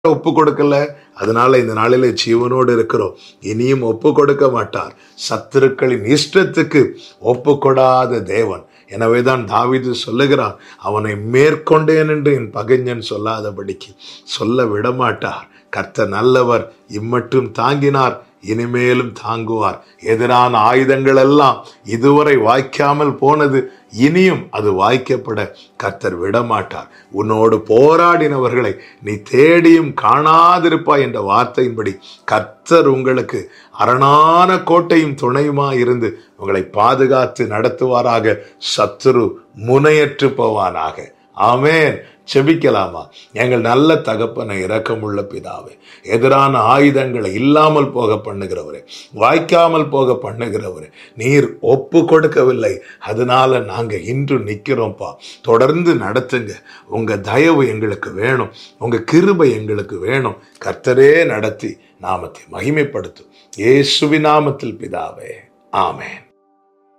ஒப்பு கொடுக்கல அதனால இந்த நாளிலே ஜீவனோடு இருக்கிறோம் இனியும் ஒப்பு கொடுக்க மாட்டார் சத்துருக்களின் இஷ்டத்துக்கு ஒப்பு கொடாத தேவன் எனவேதான் தாவீது சொல்லுகிறான் அவனை மேற்கொண்டேன் என்று என் பகைஞன் சொல்லாதபடிக்கு சொல்ல விடமாட்டார் கர்த்தர் நல்லவர் இம்மட்டும் தாங்கினார் இனிமேலும் தாங்குவார் எதிரான ஆயுதங்கள் எல்லாம் இதுவரை வாய்க்காமல் போனது இனியும் அது வாய்க்கப்பட கர்த்தர் விடமாட்டார் உன்னோடு போராடினவர்களை நீ தேடியும் காணாதிருப்பாய் என்ற வார்த்தையின்படி கர்த்தர் உங்களுக்கு அரணான கோட்டையும் துணையுமா இருந்து உங்களை பாதுகாத்து நடத்துவாராக சத்துரு முனையற்று போவானாக ஆமேன் செபிக்கலாமா எங்கள் நல்ல தகப்பனை இரக்கமுள்ள பிதாவே எதிரான ஆயுதங்களை இல்லாமல் போக பண்ணுகிறவரே வாய்க்காமல் போக பண்ணுகிறவரே நீர் ஒப்பு கொடுக்கவில்லை அதனால நாங்க இன்று நிக்கிறோம்ப்பா தொடர்ந்து நடத்துங்க உங்க தயவு எங்களுக்கு வேணும் உங்க கிருபை எங்களுக்கு வேணும் கர்த்தரே நடத்தி நாமத்தை மகிமைப்படுத்தும் இயேசுவி நாமத்தில் பிதாவே ஆமேன்